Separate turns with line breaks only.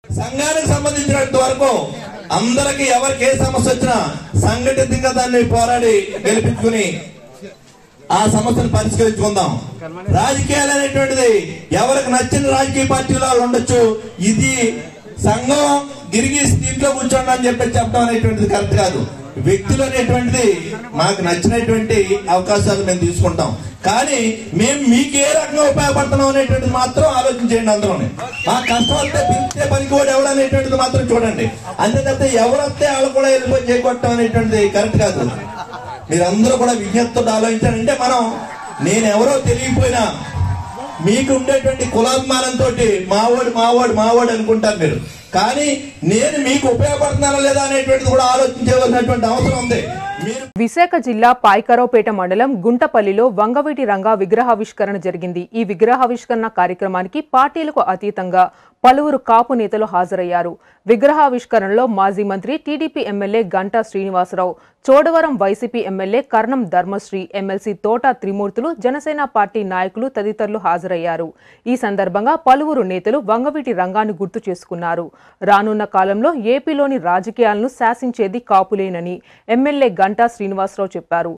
సంఘానికి సంబంధించినంత వరకు అందరికి ఎవరికి ఏ సమస్య వచ్చినా సంఘటితంగా దాన్ని పోరాడి గెలిపించుకుని ఆ సమస్యను పరిష్కరించుకుందాం రాజకీయాలు అనేటువంటిది ఎవరికి నచ్చిన రాజకీయ పార్టీలు వాళ్ళు ఉండొచ్చు ఇది సంఘం గిరిగీసి దీంట్లో కూర్చోండి అని చెప్పి చెప్పడం అనేటువంటిది కరెక్ట్ కాదు వ్యక్తులు అనేటువంటిది మాకు నచ్చినటువంటి అవకాశాలు మేము తీసుకుంటాం కానీ మేము మీకు ఏ రకంగా ఉపయోగపడుతున్నాం అనేటువంటిది మాత్రం ఆలోచించండి అందరూ మా కష్టం వస్తే పిలిచే పనికి కూడా ఎవడు అనేటువంటిది మాత్రం చూడండి అంతేకాకపోతే ఎవరు వస్తే వాళ్ళు కూడా వెళ్ళిపోయి చేయకొట్టడం అనేటువంటిది కరెక్ట్ కాదు మీరందరూ కూడా విజ్ఞప్తితో ఆలోచించండి అంటే మనం నేను ఎవరో తెలియకపోయినా మీకు ఉండేటువంటి కులాభిమానంతో మావాడు మావాడు మావాడు అనుకుంటారు మీరు కానీ నేను మీకు ఉపయోగపడుతున్నారా లేదా అనేటువంటిది కూడా ఆలోచించవలసినటువంటి అవసరం ఉంది మీరు
విశాఖ జిల్లా పాయకరావుపేట మండలం గుంటపల్లిలో వంగవీటి రంగా విగ్రహావిష్కరణ జరిగింది ఈ విగ్రహావిష్కరణ కార్యక్రమానికి పార్టీలకు అతీతంగా పలువురు కాపు నేతలు హాజరయ్యారు విగ్రహావిష్కరణలో మాజీ మంత్రి TDP MLA Ganta Srinivasarao Chodavaram YCP MLA Karanam Dharmasri MLC Thota Trimurthulu Janasena party నాయకులు తదితరులు హాజరయ్యారు ఈ సందర్భంగా పలువురు నేతలు వంగవీటి రంగాన్ని గుర్తు చేసుకున్నారు రానున్న కాలంలో ఏపీలోని రాజకీయాలను శాసించేది కాపులేనని ఎమ్మెల్యే గంటా శ్రీనివాసరావు చెప్పారు